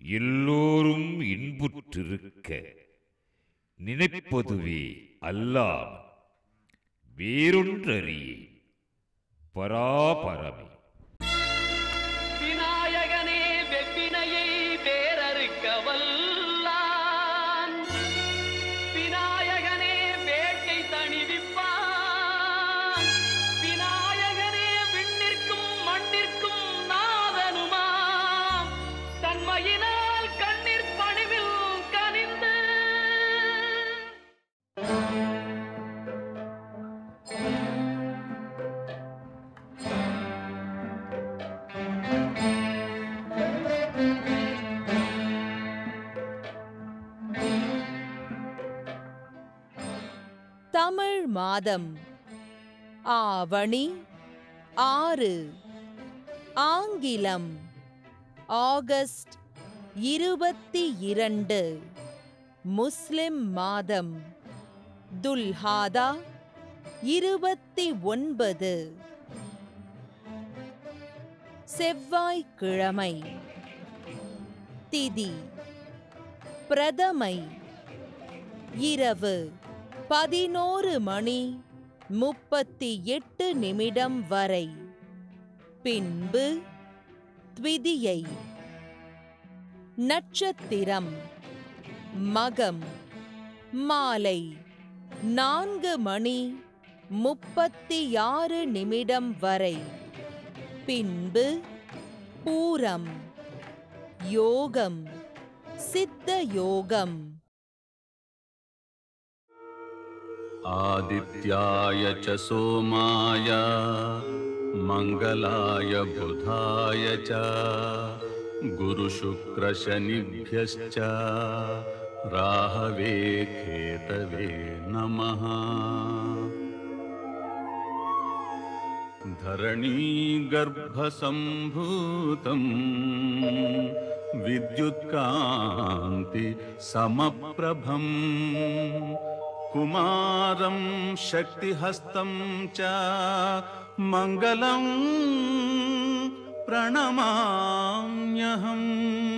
எல்லோரும் இன்புற்றிருக்க நினைப்பதுவே அல்லாம் வேறொன்றறியே பராபரமே விநாயகனே வெப்பினையை வேறறுக்க வல்லான் விநாயகனே வேட்டை தணிவிப்பான் விநாயகனே விண்ணிற்கும் மண்ணிற்கும் நாதனுமாம் தன்மையினால் கண்ணீர் பணிவில் கனிந்து தமிழ் மாதம் ஆவணி ஆறு ஆங்கிலம் ஆகஸ்ட் இருபத்தி இரண்டு முஸ்லிம் மாதம் துல்ஹாதா இருபத்தி ஒன்பது செவ்வாய்க்கிழமை திதி பிரதமை இரவு பதினோரு மணி முப்பத்தி எட்டு நிமிடம் வரை பின்பு த்விதியை நட்சத்திரம் மகம் மாலை நான்கு மணி முப்பத்தி ஆறு நிமிடம் வரை பின்பு பூரம் யோகம் சித்த யோகம் आदित्याय च सोमाय मङ्गलाय बुधाय च गुरुशुक्रशनिभ्यश्च राहवे केतवे नमः धरणीगर्भसम्भूतम् विद्युत्कान्ति समप्रभम् कुमारं शक्तिहस्तं च मङ्गलम् प्रणमाम्यहम्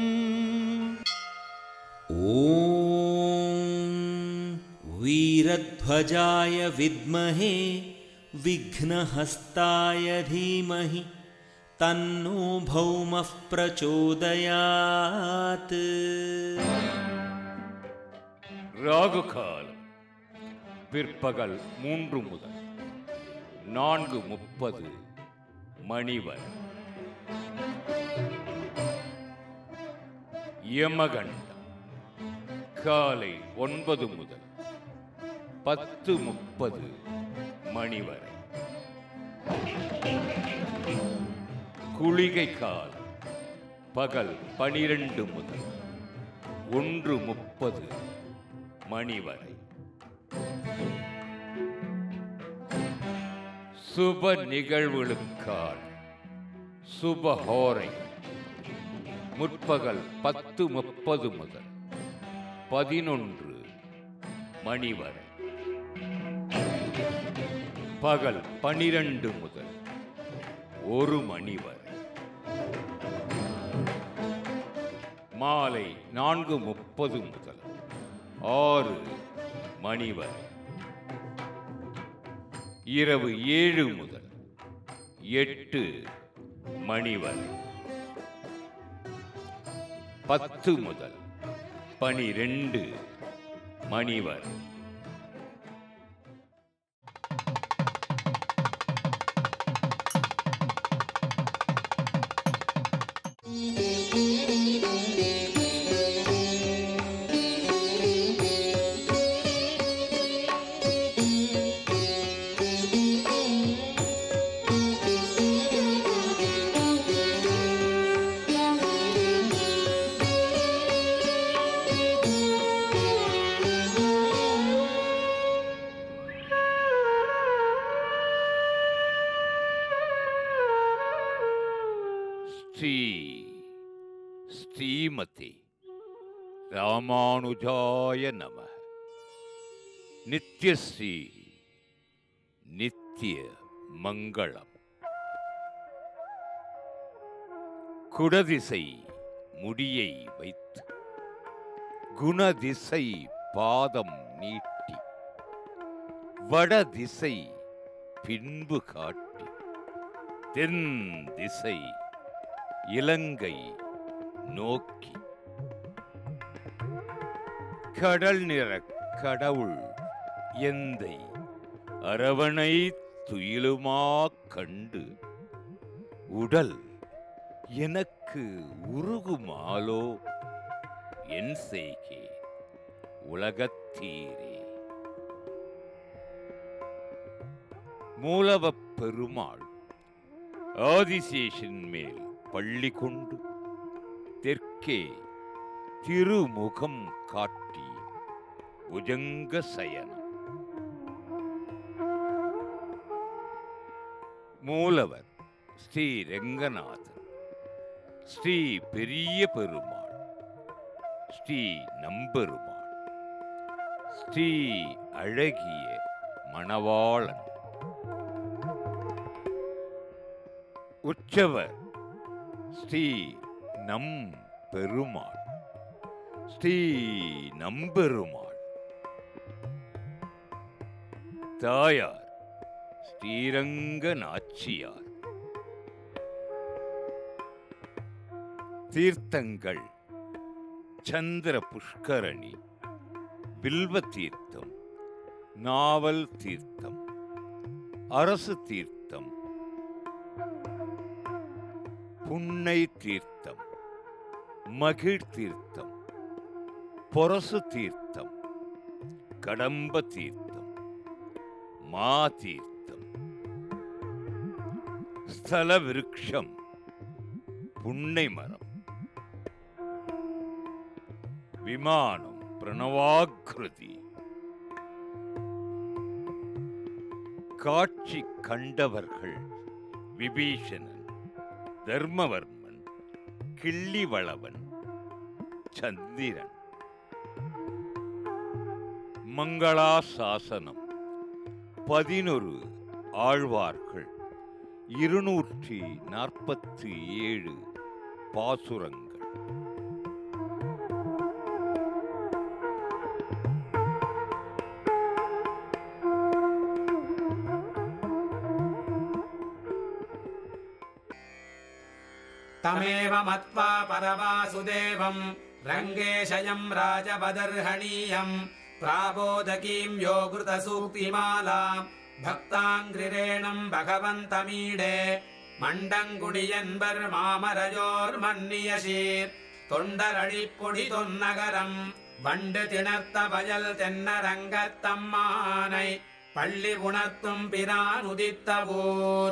ॐ वीरध्वजाय विद्महे विघ्नहस्ताय धीमहि तन्नो भौमः प्रचोदयात् ராகு காலம் பிற்பகல் மூன்று முதல் நான்கு முப்பது மணி வரை யமகண்டம் காலை ஒன்பது முதல் பத்து முப்பது மணி வரை குளிகை காலம் பகல் பனிரெண்டு முதல் ஒன்று முப்பது மணி வரை சுப நிகழ்வுகளுக்கான சுபஹோரை முற்பகல் பத்து முப்பது முதல் பதினொன்று மணி வரை பகல் பனிரெண்டு முதல் ஒரு மணி வரை மாலை நான்கு முப்பது முதல் ஆறு மணி வரை இரவு ஏழு முதல் எட்டு மணி வரை பத்து முதல் பனிரெண்டு மணி வரை ஸ்ரீ ஸ்ரீமதி ராமானுஜாய நம நித்யஸ்ரீ நித்திய மங்களம் குடதிசை முடியை வைத்து குணதிசை பாதம் நீட்டி வடதிசை பின்பு காட்டி தென் திசை இலங்கை நோக்கி கடல் நிற கடவுள் எந்தை அரவணை துயிலுமா கண்டு உடல் எனக்கு உருகுமாலோ என் செய்கே உலகத்தீரே மூலவப் பெருமாள் ஆதிசேஷன் மேல் பள்ளி கொண்டு தெற்கே திருமுகம் காட்டி புஜங்க சயனம் மூலவர் ஸ்ரீ ரெங்கநாதன் ஸ்ரீ பெரிய பெருமாள் ஸ்ரீ நம்பெருமாள் ஸ்ரீ அழகிய மணவாளன் உற்சவர் ஸ்ரீ நம் பெருமாள் ஸ்ரீ நம்பெருமாள் தாயார் ஸ்ரீரங்க நாச்சியார் தீர்த்தங்கள் சந்திர புஷ்கரணி பில்வ தீர்த்தம் நாவல் தீர்த்தம் அரசு தீர்த்தம் புன்னை தீர்த்தம் மகிழ் தீர்த்தம் பொரசு தீர்த்தம் கடம்ப தீர்த்தம் மா தீர்த்தம் ஸ்தல விருட்சம் புன்னை மரம் விமானம் பிரணவாகிருதி காட்சி கண்டவர்கள் விபீஷணன் தர்மவர்மன் கிள்ளிவளவன் சந்திரன் மங்களாசாசனம் பதினொரு ஆழ்வார்கள் இருநூற்றி நாற்பத்தி ஏழு பாசுரங்கள் तमेव मत्वा परवासुदेवम् रङ्गेशयम् राजवदर्हणीयम् प्राबोधकीम् यो घृतसूक्तिमालाम् भक्ताङ्घ्रिरेणम् भगवन्तमीडे மண்டங்குடியன்பர் மாமரையோர் மன்னிய சீர் தொண்டரடிப்பொடி தொன்னகரம் வண்டு திணர்த்த வயல் தென்னரங்கத்தம்மானை பள்ளி உணர்த்தும் பிரான் உதித்த ஊர்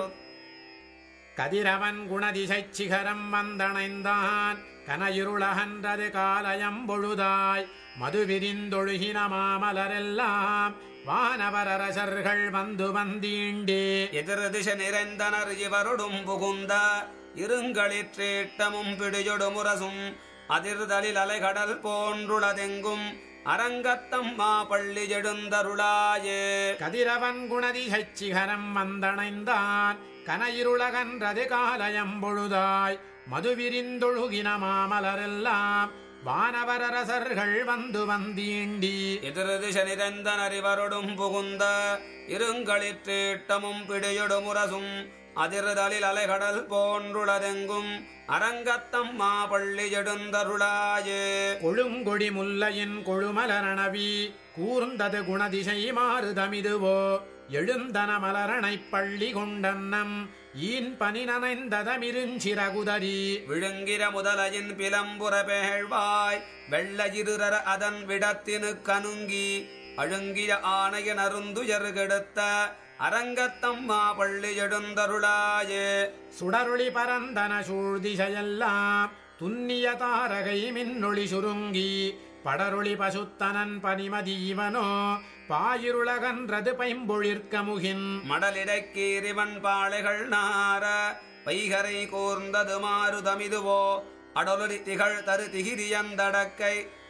கதிரவன் குணதிசைச் சிகரம் வந்தணைந்தான் கனையுருளகன்றது காலயம் பொழுதாய் மது விரிந்தொழுகின மாமலரெல்லாம் வானவரரசர்கள் வந்து வந்தீண்டே எதிர் திசை நிறைந்தனர் இவருடும் புகுந்த இருங்களிற்றேட்டமும் பிடியொடு முரசும் அதிர்தலில் அலைகடல் போன்றுளதெங்கும் அரங்கத்தம்மா பள்ளி எழுந்தருளாயே கதிரவன் குணதிசைச் சிகரம் வந்தணைந்தான் கனையிருளகன்றது காலயம் பொழுதாய் மது விரிந்தொழுகின மாமலரெல்லாம் வானவரரசர்கள் வந்து வந்தீண்டி எதிர் திசை நிறைந்தனர் இவருடும் புகுந்த இருங்களிற்றேட்டமும் பிடியொடு முரசும் அதிர்தலில் அலைகடல் போன்றுளதெங்கும் அரங்கத்தம்மா பள்ளி எழுந்தருளாயே கொழுங்கொடி முல்லையின் கொழுமலரணவி கூர்ந்தது குணதிசை மாறுதமிதுவோ எழுந்தன மலரணைப் பள்ளி கொண்டன்னம் ஈன் பனி நனைந்ததமிருஞ்சிறகுதரி விழுங்கிற முதலையின் பிலம்புற பேழ்வாய் வெள்ளகிருரர அதன் விடத்தினு கனுங்கி அழுங்கிய ஆணையன் அருந்துயர் கெடுத்த அரங்கத்தம்மா பள்ளி எழுந்தருளாயே சுடரொளி பரந்தன சூழ்திசையெல்லாம் துன்னிய தாரகை மின்னொளி சுருங்கி படரொளி பசுத்தனன் பனிமதீவனோ பாயிருளகன்றது பைம்பொழிற்க முகின் மடலிடக்கீரிவன் பாளைகள் நார வைகரை கூர்ந்தது மாறுதமிதுவோ அடலொலி திகழ் தரு திகிரியந்தடக்கை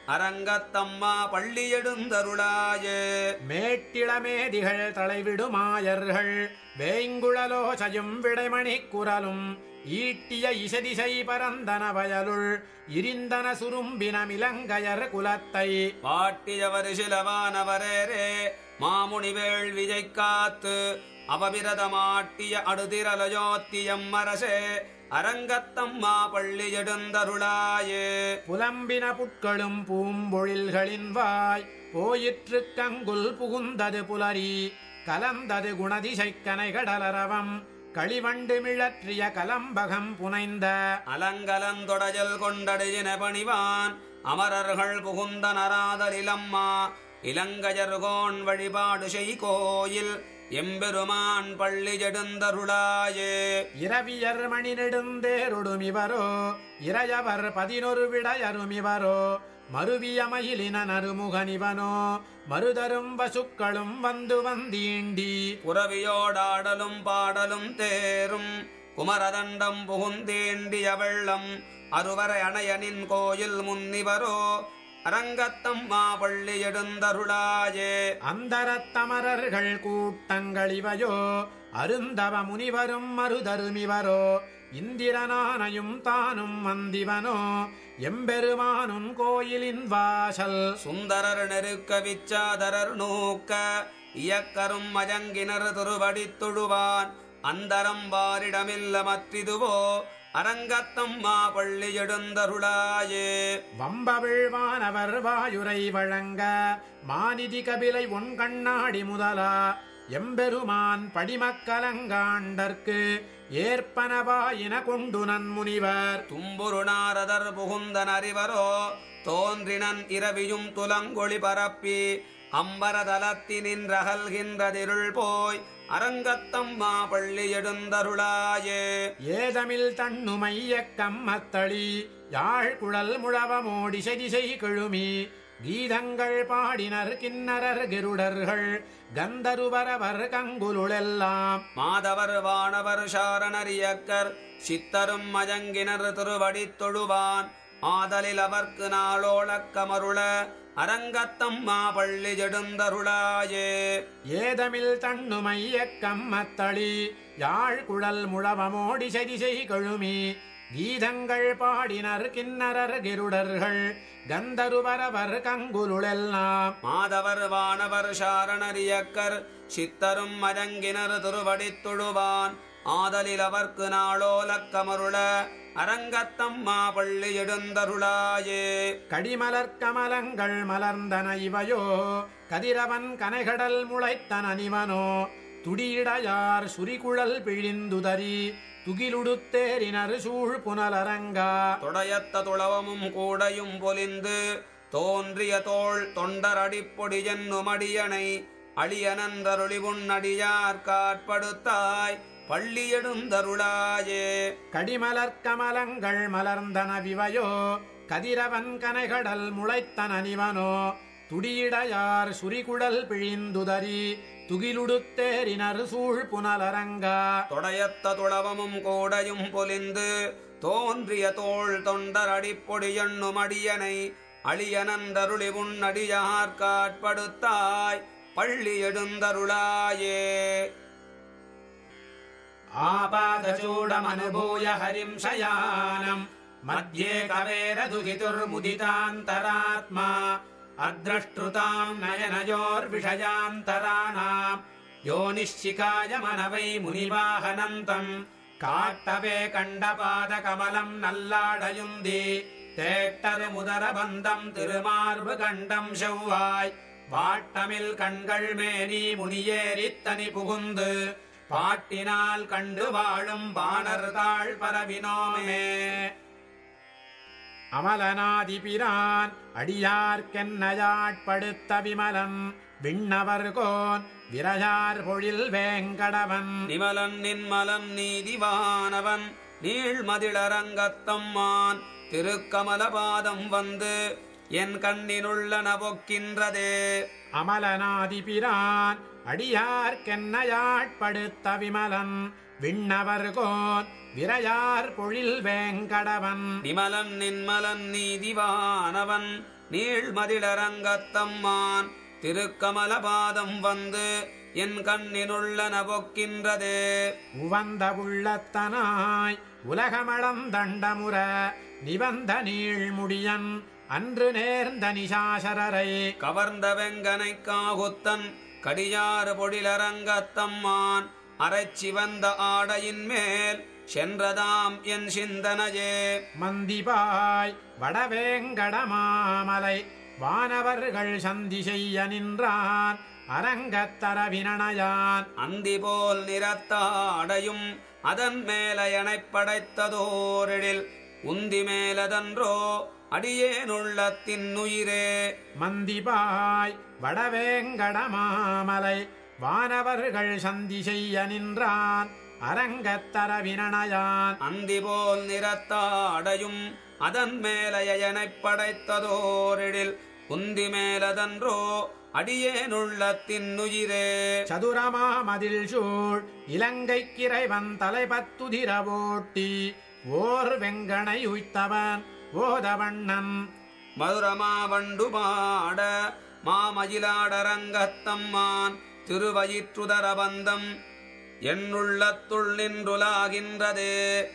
அரங்கத்தம்மா பள்ளி எழுந்தருளாயே மேட்டிளமேதிகள் தலைவிடுமாயர்கள் வேங்குழலோசையும் விடைமணி குரலும் ஈட்டிய இசதிசை பரந்தன வயலுள் இரிந்தன சுரும்பின மிலங்கையர் குலத்தை பாட்டியவர் சிலவானவரேரே மாமுனி வேள்வியை காத்து அபவிரதமாட்டிய அடுதிரலயோத்தியம் அரசே அரங்கத்தம்மா பள்ளி எழுந்தருளாயே புலம்பின புட்களும் பூம்பொழில்களின் வாய் போயிற்று கங்குல் புகுந்தது புலரி கலந்தது குணதிசை கனைகடலரவம் களிவண்டு மிழற்றிய கலம்பகம் புனைந்த அலங்கலந்தொடஜல் கொண்டடையின பணிவான் அமரர்கள் புகுந்த நராதலிலம்மா இலங்கையர்கோன் வழிபாடு செய் கோயில் எம்பெருமான் பள்ளி எழுந்தருளாயே இரவியர் மணி நெடுந்தேருடுமிவரோ இறையவர் பதினொரு விடையருமிவரோ மருவிய மயிலின நறுமுகனிவனோ மருதரும் வசுக்களும் வந்து வந்தீண்டி புறவியோடாடலும் பாடலும் தேரும் குமரதண்டம் புகுந்தேண்டிய வெள்ளம் அருவரை அணையனின் கோயில் முன்னிவரோ அரங்கத்தம்மா பள்ளி எழுந்தருளாயே அந்தரத்தமரர்கள் கூட்டங்களிவையோ அருந்தவ முனிவரும் மருதருமிவரோ இந்திரனானையும் தானும் வந்திவனோ எம்பெருமானும் கோயிலின் வாசல் சுந்தரர் நெருக்க விச்சாதரர் நூக்க இயக்கரும் மயங்கினர் திருவடித் தொழுவான் அந்தரம் வாரிடமில்ல மற்றிதுவோ அரங்கத்தம்மா பள்ளி எழுந்தருளாயே வம்பவிழ்வானவர் வாயுரை வழங்க மாநிதி கபிலை உன் கண்ணாடி முதலா எம்பெருமான் படிமக்கலங்காண்டற்கு ஏற்பனவாயின கொண்டு நன்முனிவர் தும்புரு நாரதர் புகுந்தன் அறிவரோ தோன்றினன் இரவியும் துலங்கொளி பரப்பி அம்பரதலத்தினின் ரகல்கின்றதிருள் போய் அரங்கத்தம்மா பள்ளி எழுந்தருளாயே ஏதமில் தன்னுமைய கம்மத்தளி யாழ் குழல் முழவமோடி செதிசை கிழுமி கீதங்கள் பாடினர் கிண்ணரர் கெருடர்கள் கந்தருவரவர் கங்குலுளெல்லாம் மாதவர் வானவர் சாரணரியக்கர் சித்தரும் மயங்கினர் திருவடித் தொழுவான் ஆதலில் அவர்க்கு நாளோளக்கமருள அரங்கத்தம்மா பள்ளி எழுந்தருளாயே ஏதமில் தன்னுமைய கம்மத்தளி யாழ் குழல் முழவமோடி செதிசை கழுமி கீதங்கள் பாடினர் கிண்ணரர் கெருடர்கள் கந்தருவரவர் கங்குலுளெல்லாம் மாதவர் வானவர் சாரணரியக்கர் சித்தரும் மயங்கினர் திருவடித் தொழுவான் ஆதலில் அவர்க்கு நாளோலக்கமருள அரங்கத்தம்மா பள்ளி எழுந்தருளாயே கடிமலர் கமலங்கள் மலர்ந்தன இவையோ கதிரவன் கனைகடல் முளைத்தன நிவனோ துடியிடையார் சுரிகுழல் பிழிந்துதறி துகிலுடுத்தேரினர் சூழ் புனலரங்கா தொடையத்த துளவமும் கூடையும் பொலிந்து தோன்றிய தோள் தொண்டரடிப்பொடி என்னுமடியனை அழியனந்தருளி உன்னடியார் காட்படுத்தாய் பள்ளி எழுந்தருளாயே கடிமலர் கமலங்கள் மலர்ந்தன விவையோ கதிரவன் கனைகடல் முளைத்தன நிவனோ துடியிடையார் சுரிகுழல் பிழிந்துதறி துகிலுடுத்தேரினர் சூழ் புனலரங்கா தொடையத்த துளவமும் கூடையும் பொலிந்து தோன்றிய தோள் தொண்டரடிப்பொடி என்னுமடியனை அழியனந்தருளி உன்னடியார் காட்படுத்தாய் பள்ளி எழுந்தருளாயே आपादचूडमनुभूय हरिं शयानम् मध्ये कवेरदुहितुर्मुदितान्तरात्मा अद्रष्टृताम् नयनयोर्विषयान्तराणाम् योनिश्चिकाय मनवै मुनिवाहनन्तम् காட்டவே கண்டபாதகமலம் நல்லாடையுந்தி தேட்டரு முதரபந்தம் திருமார்பு கண்டம் செவ்வாய் வாட்டமில் கண்கள் மேனி முனியேறித்தனி புகுந்து பாட்டினால் கண்டு வாழும் பாணர் தாழ் பரவினோமே அமலனாதிபிரான் அடியார்க்கென்னையாட்படுத்த விமலன் விண்ணவர்கோன் விரையார் பொழில் வேங்கடவன் நிமலன் நின்மலன் நீதிவானவன் நீள்மதிளரங்கத்தம்மான் திருக்கமலபாதம் வந்து என் கண்ணினுள்ள நபொக்கின்றதே அமலனாதிபிரான் அடியார்க்கென்னையாட்படுத்த விமலன் விண்ணவர்கோன் விரையார் பொழில் வேங்கடவன் நிமலன் நின்மலன் நீதிவானவன் நீள்மதிலரங்கத்தம்மான் திருக்கமலபாதம் வந்து என் கண்ணினுள்ள நபொக்கின்றதே உவந்த உள்ளத்தனாய் உலகமளந்தண்டமுற நிவந்த நீழ்முடியன் அன்று நேர்ந்த நிசாசரரை கவர்ந்த வெங்கனை காகுத்தன் கடியாறு பொழிலரங்கத்தம்மான் அரைச்சி வந்த ஆடையின் மேல் சென்றதாம் என் சிந்தனையே மந்திபாய் வடவேங்கடமாமலை வானவர்கள் சந்தி செய்ய நின்றான் அரங்கத்தரவினணையான் அந்தி போல் நிறத்தாடையும் அதன் மேலையனைப் படைத்ததோரிடில் உந்தி மேலதன்றோ அடியேனுள்ளத்தின் உயிரே மந்திபாய் வடவேங்கடமாமலை வானவர்கள் சந்தி செய்ய நின்றான் அரங்கத்தரவினணையான் அந்தி போல் நிறத்தாடையும் அதன் மேலையனைப் படைத்ததோரிடில் உந்தி மேலதன்றோ அடியேனுள்ளத்தின் உயிரே சதுரமாமதில் சூழ் இலங்கை கிரைவன் தலைபத்துதிர ஓட்டி ஓர் வெங்கனை உய்த்தவன் ஓதவண்ணன் மதுரமா வண்டு பாட மாமயிலாடரங்கத்தம்மான் திருவயிற்றுதரபந்தம் என்னுள்ளத்துள் நின்றுலாகின்றதே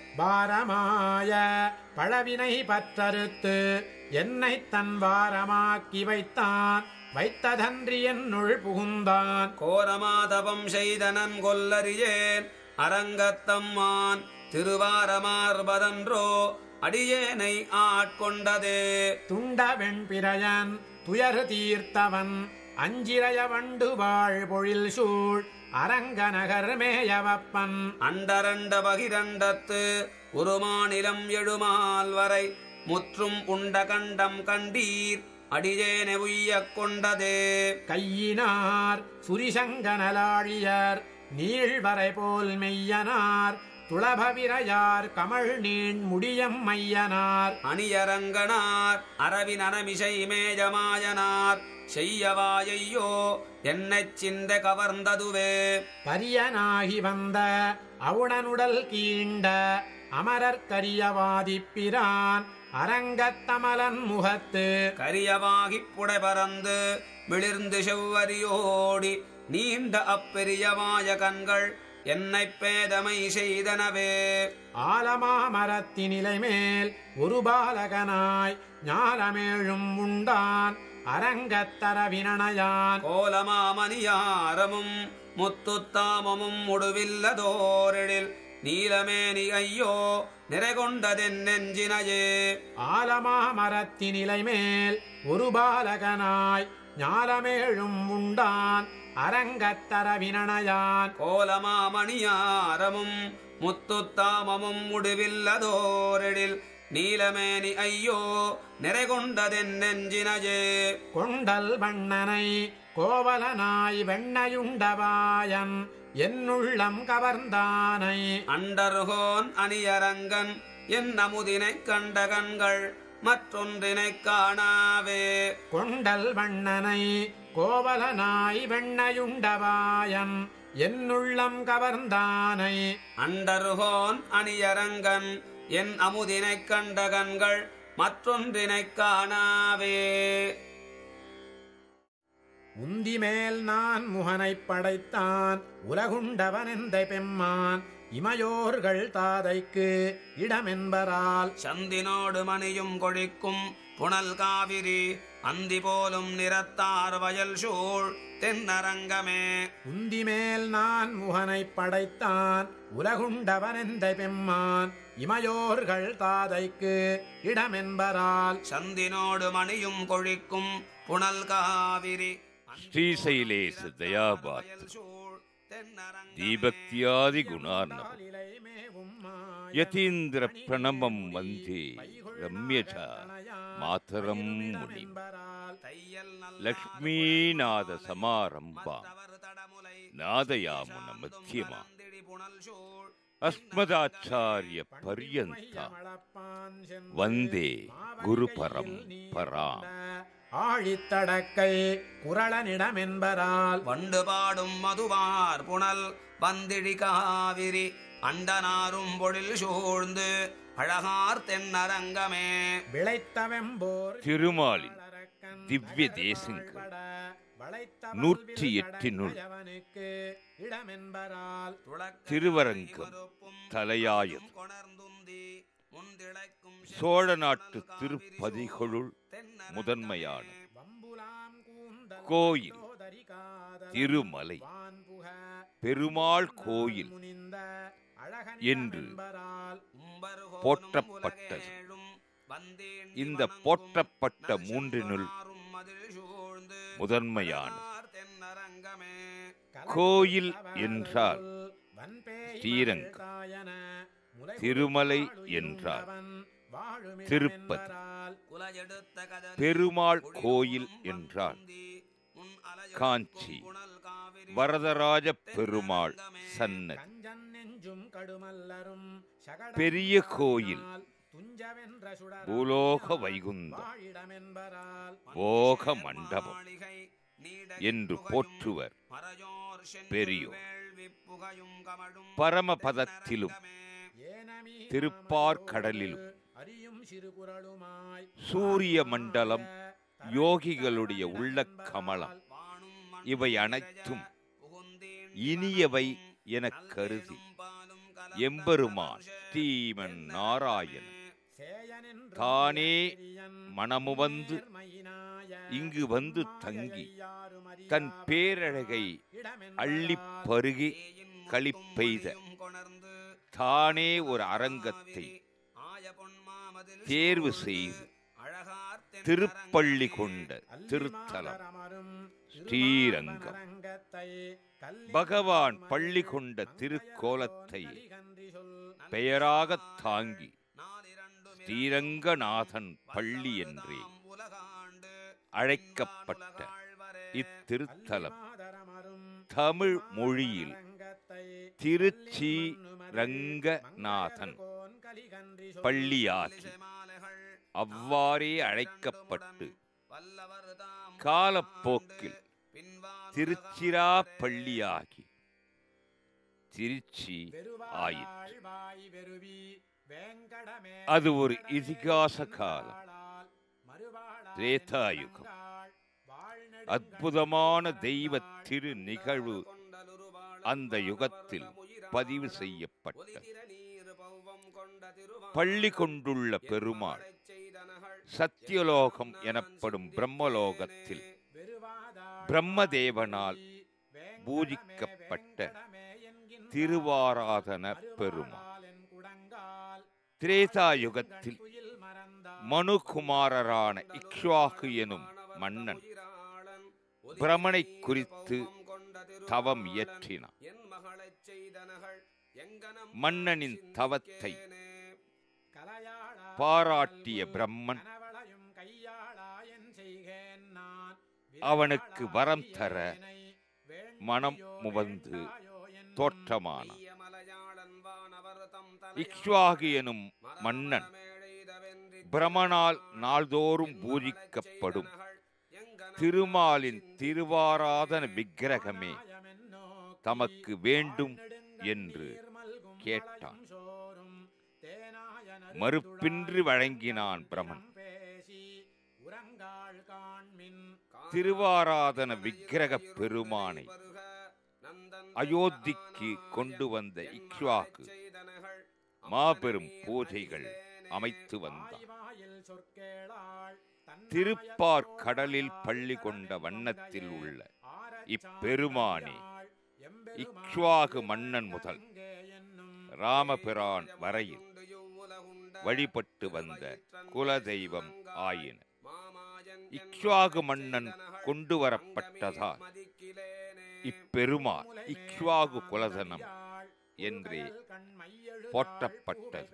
பாரமாய பழவினை பற்றறுத்து என்னை தன் வாரமாக்கி வைத்தான் வைத்ததன்றி என்னுள் புகுந்தான் கோரமாதவம் செய்தனன் கொல்லறியேன் அரங்கத்தம்மான் திருவாரமார்பதன்றோ அடியேனை ஆட்கொண்டதே துண்ட வெண்பிரையன் துயரு தீர்த்தவன் அஞ்சிரைய வண்டு வாழ் பொழில் சூழ் அரங்கநகர் மேயவப்பன் அண்டரண்ட பகிரண்டத்து உருமாநிலம் எழுமால் வரை முற்றும் உண்ட கண்டம் கண்டீர் அடியேனை உய்யக் கொண்டதே கையினார் சுரிசங்கனலாழியர் நீழ்வரை போல் மெய்யனார் துளபவிரையார் கமழ் நீண் முடியம் மையனார் அணியரங்கனார் அரவின் அனமிசை மேஜமாயனார் செய்யவாயையோ என்னைச் சிந்த கவர்ந்ததுவே பரியனாகி வந்த அவுணனுடல் கீண்ட அமரர்கரியவாதிப்பிரான் அரங்கத்தமலன் முகத்து கரியவாகிப் புடை பறந்து விளிர்ந்து செவ்வரியோடி நீண்ட அப்பெரியமாய கண்கள் என்னைப் பேதமை செய்தனவே ஆலமாமரத்தினிலை மேல் ஒரு பாலகனாய் ஞாலமேழும் உண்டான் அரங்கத்தரவினணையான் கோலமாமணியாரமும் முத்துத்தாமமும் முடுவில்லதோரெழில் நீலமேனி ஐயோ நிறைகொண்டதென் நெஞ்சினையே ஆலமாமரத்தினிலை மேல் ஒரு பாலகனாய் ஞாலமேழும் உண்டான் அரங்கத்தரவினணையான் கோலமாமணியாரமும் முத்துத்தாமமும் முடிவில்லதோரெழில் நீலமேனி ஐயோ நிறைகொண்டதென் நெஞ்சினையே கொண்டல் வண்ணனை கோவலனாய் வெண்ணையுண்டவாயன் என்னுள்ளம் கவர்ந்தானை அண்டர்கோன் அணியரங்கன் என் அமுதினைக் கண்ட கண்கள் மற்றொன்றினைக் காணாவே கொண்டல் வண்ணனை கோவலனாய் வெண்ணையுண்டவாயன் என்னுள்ளம் கவர்ந்தானை அண்டர்கோன் அணியரங்கன் என் அமுதினைக் கண்ட கண்கள் மற்றொன்றினைக் காணாவே உந்தி மேல் நான் முகனைப் படைத்தான் உலகுண்டவன் எந்த பெம்மான் இமையோர்கள் தாதைக்கு இடமென்பரால் சந்தினோடு மணியும் கொழிக்கும் புனல் காவிரி அந்தி போலும் நிறத்தார் வயல் சூழ் தென்னரங்கமே உந்தி மேல் நான் முகனைப் படைத்தான் உலகுண்டவன் எந்த பெம்மான் இமையோர்கள் தாதைக்கு இடமென்பரால் சந்தினோடு மணியும் கொழிக்கும் புனல் காவிரி ஸ்ரீசைலேச தயாபாத் சூழ் தென்னரங்கமே. தீபக்தியாதி குணார்ணவம் காலிலை மேவும் மாய யதீந்திர பிரணமம் வந்தே ரம்யஜா மாதரம் முனி தையல் நல்ல லக்ஷ்மீநாத சமாரம்பா தவறு தடமுலை நாதயாமுன மத்தியமா திடி புனல் சூழ் அஸ்மதாச்சாரிய பர்யந்த மளப்பான் சென்று வந்தே குரு பரம் பராம் ஆழித்தடக்கை குரளனிடமென்பரால் வண்டு பாடும் மதுவார் புனல் வந்திடி காவிரி அண்டனாரும் பொழில் சூழ்ந்து அழகார் தென்னரங்கமே விளைத்தவெம்போர் திருமாலின் திவ்ய தேசங்கள் நூற்றி எட்டினுள் திருவரங்கம் தலையாயது சோழ நாட்டு திருப்பதிகளுள் முதன்மையான கோயில் திருமலை பெருமாள் கோயில் என்று போற்றப்பட்டது இந்த போற்றப்பட்ட மூன்றினுள் முதன்மையான கோயில் என்றால் ஸ்ரீரங்கம் திருமலை என்றால் திருப்பதி பெருமாள் கோயில் என்றால் காஞ்சி வரதராஜ பெருமாள் சன்னதி பெரிய கோயில் பூலோக வைகுந்தம் போக மண்டபம் என்று போற்றுவர் பெரியோர் பரமபதத்திலும் திருப்பார்கடலிலும் சூரிய மண்டலம் யோகிகளுடைய உள்ள கமலம் இவை அனைத்தும் இனியவை எனக் கருதி எம்பெருமான் ஸ்ரீமன் நாராயணன் தானே மனமுவந்து இங்கு வந்து தங்கி தன் பேரழகை அள்ளிப் பருகி களிப்பெய்த தானே ஒரு அரங்கத்தை தேர்வு செய்து திருப்பள்ளி கொண்ட திருத்தலம் ஸ்ரீரங்கம் பகவான் பள்ளி கொண்ட திருக்கோலத்தை பெயராகத் தாங்கி ஸ்ரீரங்கநாதன் பள்ளி என்றே அழைக்கப்பட்ட இத்திருத்தலம் தமிழ் மொழியில் திருச்சி ரங்கநாதன் பள்ளியாகி அவ்வாறே அழைக்கப்பட்டு காலப்போக்கில் திருச்சிராப்பள்ளியாகி திருச்சி ஆயிற்று அது ஒரு இதிகாச காலம் திரேதாயுகம் அற்புதமான தெய்வ திரு நிகழ்வு அந்த யுகத்தில் பதிவு செய்யப்பட்ட பள்ளி கொண்டுள்ள பெருமாள் சத்தியலோகம் எனப்படும் பிரம்மலோகத்தில் பிரம்மதேவனால் பூஜிக்கப்பட்ட திருவாராதன பெருமாள் திரேதா யுகத்தில் மனுகுமாரரான இக்ஷ்வாகு எனும் மன்னன் பிரமனை குறித்து தவம் இயற்றினான் மன்னனின் தவத்தை பாராட்டிய பிரம்மன் அவனுக்கு வரம் தர மனம் முவந்து தோற்றமான இக்ஷ்வாகு எனும் மன்னன் பிரமனால் நாள்தோறும் பூஜிக்கப்படும் திருமாலின் திருவாராதன விக்கிரகமே தமக்கு வேண்டும் என்று கேட்டான் மறுப்பின்றி வழங்கினான் பிரமன் திருவாராதன விக்கிரக பெருமானை அயோத்திக்கு கொண்டு வந்த இக்ஷ்வாக்கு மாபெரும் பூஜைகள் அமைத்து வந்தார் திருப்பார் கடலில் பள்ளி கொண்ட வண்ணத்தில் உள்ள இப்பெருமானே இக்ஷ்வாகு மன்னன் முதல் ராமபிரான் வரையில் வழிபட்டு வந்த குலதெய்வம் ஆயின இக்ஷ்வாகு மன்னன் கொண்டு வரப்பட்டதால் இப்பெருமாள் இக்ஷ்வாகு குலதனம் என்றே போற்றப்பட்டது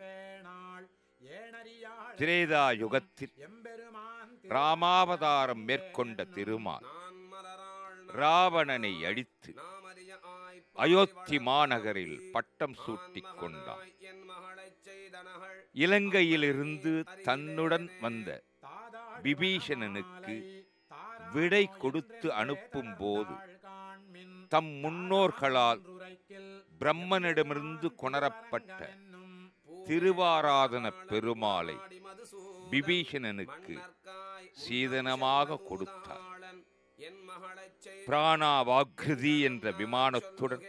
திரேதா யுகத்தில் ராமாவதாரம் மேற்கொண்ட திருமால் ராவணனை அழித்து அயோத்தி மாநகரில் பட்டம் சூட்டிக் கொண்டான் இலங்கையிலிருந்து தன்னுடன் வந்த விபீஷணனுக்கு விடை கொடுத்து அனுப்பும் போது தம் முன்னோர்களால் பிரம்மனிடமிருந்து கொணரப்பட்ட திருவாராதன பெருமாளை விபீஷணனுக்கு சீதனமாக கொடுத்தார் பிராணாவாகிருதி என்ற விமானத்துடன்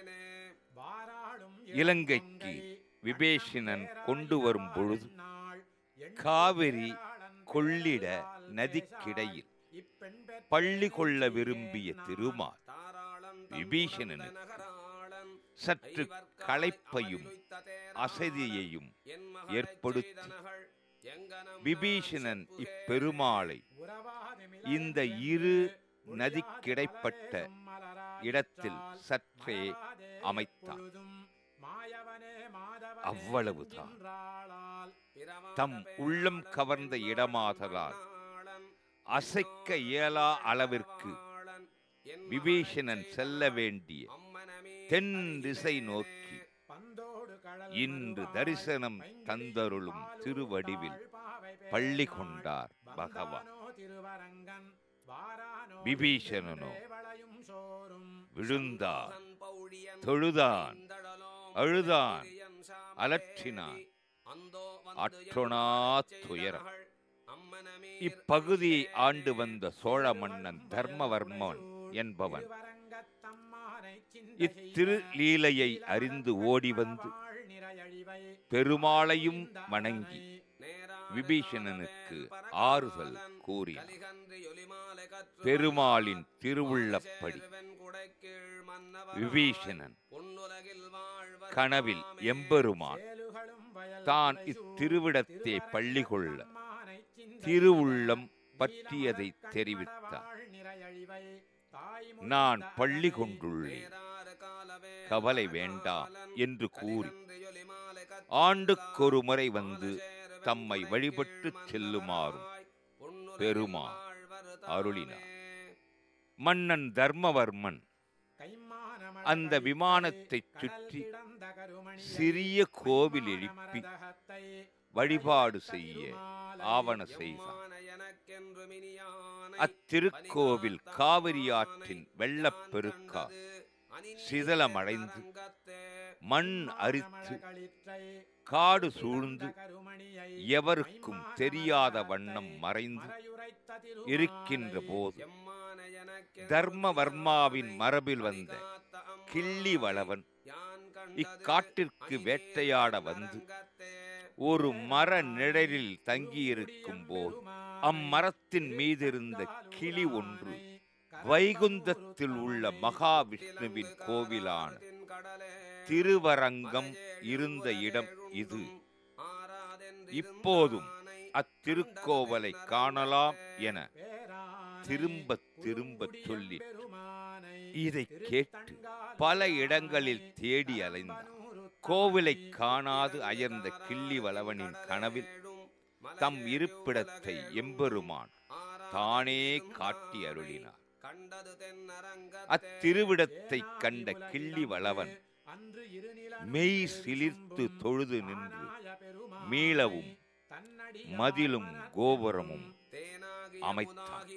இலங்கைக்கு விபீஷணன் கொண்டு வரும் பொழுது காவிரி கொள்ளிட நதிக்கிடையில் பள்ளி கொள்ள விரும்பிய திருமால் விபீஷணனுக்கு சற்று களைப்பையும் அசதியையும் ஏற்படுத்தி விபீஷணன் இப்பெருமாளை இந்த இரு நதிக்கிடைப்பட்ட இடத்தில் சற்றே அமைத்தார் அவ்வளவுதான் தம் உள்ளம் கவர்ந்த இடமாதலால் அசைக்க இயலா அளவிற்கு விபீஷணன் செல்ல வேண்டிய தென் திசை நோக்கி இன்று தரிசனம் தந்தருளும் திருவடிவில் பள்ளி கொண்டார் பகவான் விபீஷணனோ விழுந்தான் தொழுதான் அழுதான் அலற்றினான் அற்றொணா துயரம் இப்பகுதியை ஆண்டு வந்த சோழ மன்னன் தர்மவர்மன் என்பவன் இத்திரு லீலையை அறிந்து ஓடி வந்து பெருமாளையும் வணங்கி விபீஷணனுக்கு ஆறுதல் கூறினார் பெருமாளின் திருவுள்ளப்படி விபீஷணன் கனவில் எம்பெருமான் தான் இத்திருவிடத்தே பள்ளி கொள்ள திருவுள்ளம் பற்றியதை தெரிவித்தார் நான் பள்ளி கொண்டுள்ளேன் கவலை வேண்டாம் என்று கூறி ஆண்டுக்கொரு முறை வந்து தம்மை வழிபட்டு செல்லுமாறும் பெருமா அருளினார் மன்னன் தர்மவர்மன் அந்த விமானத்தைச் சுற்றி சிறிய கோவில் எழுப்பி வழிபாடு செய்ய ஆவண செய்தான் அத்திருக்கோவில் காவிரி ஆற்றின் வெள்ளப்பெருக்கா சிதலமடைந்து மண் அரித்து காடு சூழ்ந்து எவருக்கும் தெரியாத வண்ணம் மறைந்து இருக்கின்ற போது தர்மவர்மாவின் மரபில் வந்த கிள்ளி வளவன் இக்காட்டிற்கு வேட்டையாட வந்து ஒரு மர நிழலில் தங்கியிருக்கும் போது அம்மரத்தின் மீதிருந்த கிளி ஒன்று வைகுந்தத்தில் உள்ள மகாவிஷ்ணுவின் கோவிலான திருவரங்கம் இருந்த இடம் இது இப்போதும் அத்திருக்கோவலை காணலாம் என திரும்ப திரும்ப சொல்லி இதை கேட்டு பல இடங்களில் தேடி அலைந்தார் கோவிலை காணாது அயர்ந்த கிள்ளி வளவனின் கனவில் தம் இருப்பிடத்தை எம்பெருமான் தானே காட்டி அருளினார் அத்திருவிடத்தை கண்ட கிள்ளி வளவன் மெய் சிலிர்த்து தொழுது நின்று மீளவும் மதிலும் கோபுரமும் அமைத்தான்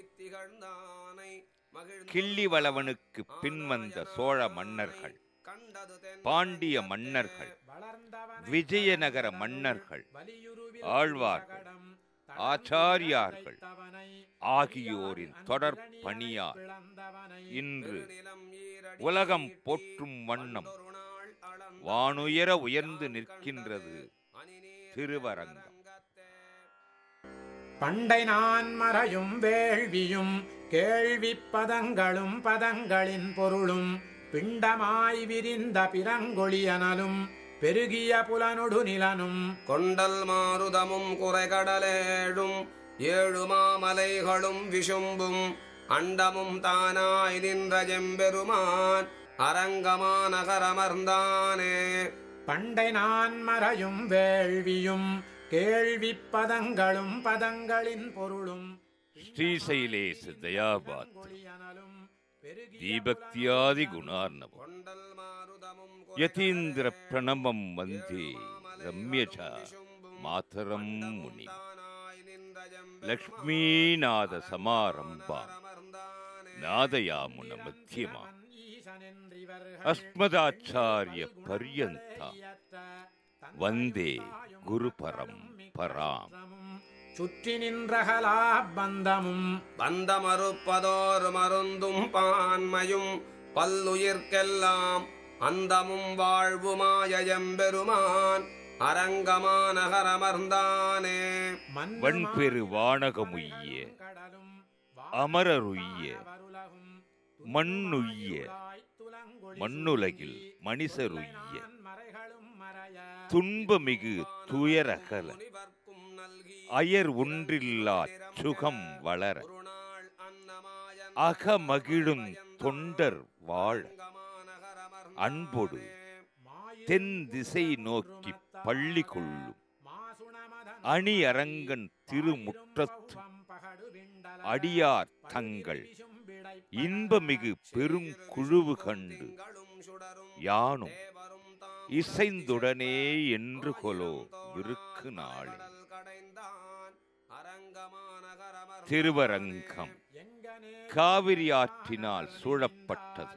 கிள்ளி வளவனுக்கு பின்வந்த சோழ மன்னர்கள் பாண்டிய மன்னர்கள் விஜயநகர மன்னர்கள் ஆழ்வார்கள் ஆச்சாரியார்கள் ஆகியோரின் தொடர் பணியால் இன்று உலகம் போற்றும் வண்ணம் வானுயர உயர்ந்து நிற்கின்றது திருவரங்கம் பண்டை நான் மறையும் வேள்வியும் கேள்விப் பதங்களும் பதங்களின் பொருளும் பிண்டமாய் விரிந்த பிறங்கொழியனலும் பெருகிய புலனொடு நிலனும் கொண்டல் மாருதமும் குறைகடலேழும் ஏழு மாமலைகளும் விஷும்பும் அண்டமும் தானாய் நின்ற ஜெம்பெருமான் அரங்கமாநகரமர்ந்தானே பண்டை நான் மறையும் வேள்வியும் கேள்விப் பதங்களும் பதங்களின் பொருளும் ஸ்ரீசைலேச தயாபாத் ஒளியனலும் பெருகிய தீபக்தியாதி குணார்ணவம் கொண்டல் மாருதமும் யதீந்திர பிரணமம் வந்தே ரம்யஜா மாதரம் முனி தானாய் நின்ற லக்ஷ்மீநாத சமாரம்பா நாதயாமுன மத்தியமா ஈசனென்றிவர்கள் அஸ்மதாச்சாரிய பர்யந்தா வந்தே குரு பரம் பராம் சுற்றி நின்றகலா பந்தமும் பந்தமறுப்பதோர் மருந்தும் பான்மையும் பல்லுயிர்க்கெல்லாம் அந்தமும் வாழ்வுமாய எம்பெருமான் அரங்கமாநகரமர்ந்தானே வன்பெரு வானகமுய்ய அமரருய்ய மண்ணுய்ய மண்ணுலகில் மனிதருய்ய துன்பமிகு துயரகல முனிவர்க்கும் நல்கி அயர் ஒன்றில்லா சுகம் வளர ஒரு நாள் அன்னமாயன் அகமகிழும் தொண்டர் வாழ அன்பொடு தென் திசை நோக்கி பள்ளி கொள்ளும் அணி அரங்கன் திருமுற்றத்து அடியார் தங்கள் இன்பமிகு பெருங்குழுவு கண்டு யானும் இசைந்துடனே என்று கொலோ விருக்கு நாளே திருவரங்கம் காவிரி ஆற்றினால் சூழப்பட்டது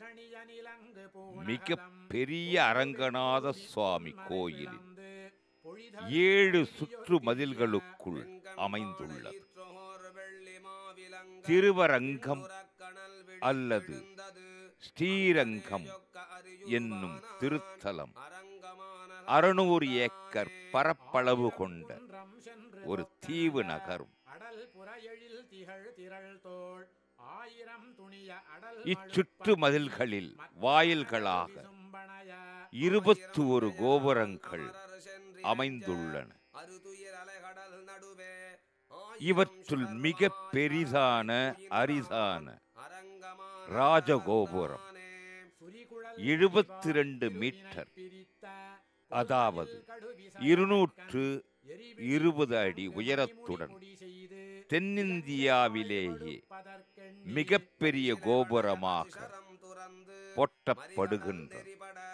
மிக பெரிய அரங்கநாத சுவாமி கோயிலில் ஏழு சுற்று மதில்களுக்குள் அமைந்துள்ளது திருவரங்கம் அல்லது ஸ்ரீரங்கம் என்னும் திருத்தலம் அறுநூறு ஏக்கர் பரப்பளவு கொண்ட ஒரு தீவு நகரும் இச்சுற்று மதில்களில் வாயில்களாக இருபத்தி ஒரு கோபுரங்கள் அமைந்துள்ளன இவற்றுள் மிக பெரிதான அரிதான ராஜகோபுரம் எழுபத்தி ரெண்டு மீட்டர் அதாவது இருநூற்று இருபது அடி உயரத்துடன் தென்னிந்தியாவிலேயே மிகப்பெரிய கோபுரமாக போற்றப்படுகின்றது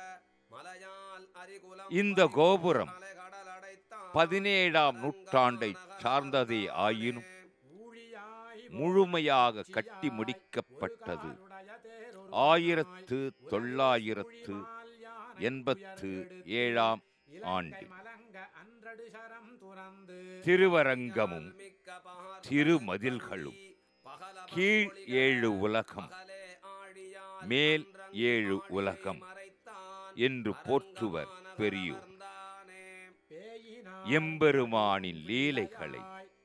இந்த கோபுரம் பதினேழாம் நூற்றாண்டை சார்ந்ததே ஆயினும் முழுமையாக கட்டி முடிக்கப்பட்டது ஆயிரத்து தொள்ளாயிரத்து எண்பத்து ஏழாம் ஆண்டில் திருவரங்கமும் திருமதில்களும் கீழ் ஏழு உலகம் மேல் ஏழு உலகம் என்று போற்றுவர் பெரியோர் எம்பெருமானின் லீலைகளை